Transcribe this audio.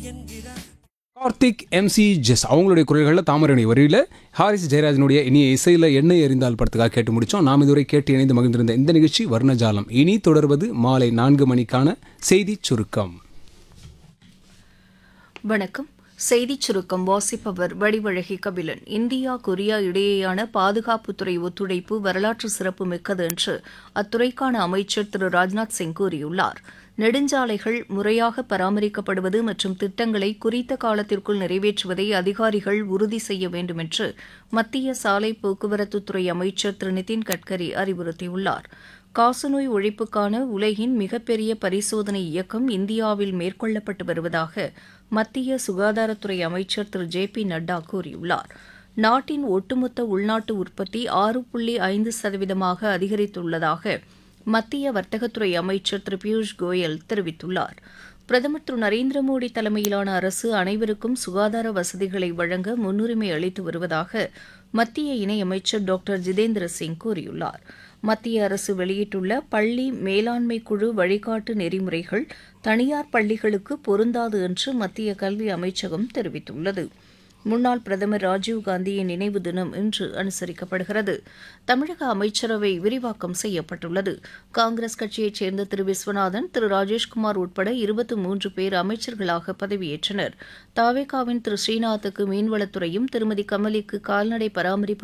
Karthik MC ஜெஸ் அவங்களுடைய குரல்களில் தாமரணி வரியில் ஹாரிஸ் ஜெயராஜனுடைய இனிய இசையில் எண்ணெய் எறிந்தால் படத்துக்காக கேட்டு முடித்தோம் நாம் இதுவரை கேட்டு இணைந்து மகிழ்ந்திருந்த இந்த நிகழ்ச்சி வர்ணஜாலம் இனி தொடர்வது மாலை நான்கு மணிக்கான செய்தி சுருக்கம் வணக்கம் செய்திச் சுருக்கம் வாசிப்பவர் வடிவழகி கபிலன் இந்தியா கொரியா இடையேயான பாதுகாப்புத்துறை ஒத்துழைப்பு வரலாற்று சிறப்பு மிக்கது என்று அத்துறைக்கான அமைச்சர் திரு ராஜ்நாத் சிங் கூறியுள்ளார் நெடுஞ்சாலைகள் முறையாக பராமரிக்கப்படுவது மற்றும் திட்டங்களை குறித்த காலத்திற்குள் நிறைவேற்றுவதை அதிகாரிகள் உறுதி செய்ய வேண்டும் என்று மத்திய சாலை போக்குவரத்துத்துறை அமைச்சர் திரு நிதின் கட்கரி அறிவுறுத்தியுள்ளார் காசநோய் ஒழிப்புக்கான உலகின் மிகப்பெரிய பரிசோதனை இயக்கம் இந்தியாவில் மேற்கொள்ளப்பட்டு வருவதாக மத்திய சுகாதாரத்துறை அமைச்சர் திரு ஜே பி நட்டா கூறியுள்ளார் நாட்டின் ஒட்டுமொத்த உள்நாட்டு உற்பத்தி ஆறு புள்ளி ஐந்து சதவீதமாக அதிகரித்துள்ளதாக மத்திய வர்த்தகத்துறை அமைச்சர் திரு பியூஷ் கோயல் தெரிவித்துள்ளார் பிரதமர் திரு நரேந்திர மோடி தலைமையிலான அரசு அனைவருக்கும் சுகாதார வசதிகளை வழங்க முன்னுரிமை அளித்து வருவதாக மத்திய இணையமைச்சர் டாக்டர் ஜிதேந்திர சிங் கூறியுள்ளார் மத்திய அரசு வெளியிட்டுள்ள பள்ளி மேலாண்மை குழு வழிகாட்டு நெறிமுறைகள் தனியார் பள்ளிகளுக்கு பொருந்தாது என்று மத்திய கல்வி அமைச்சகம் தெரிவித்துள்ளது முன்னாள் பிரதமர் ராஜீவ்காந்தியின் நினைவு தினம் இன்று அனுசரிக்கப்படுகிறது தமிழக அமைச்சரவை விரிவாக்கம் செய்யப்பட்டுள்ளது காங்கிரஸ் கட்சியைச் சேர்ந்த திரு விஸ்வநாதன் திரு ராஜேஷ்குமார் உட்பட இருபத்தி மூன்று பேர் அமைச்சர்களாக பதவியேற்றனர் தாவேகாவின் திரு ஸ்ரீநாத்துக்கு மீன்வளத்துறையும் திருமதி கமலிக்கு கால்நடை பராமரிப்பு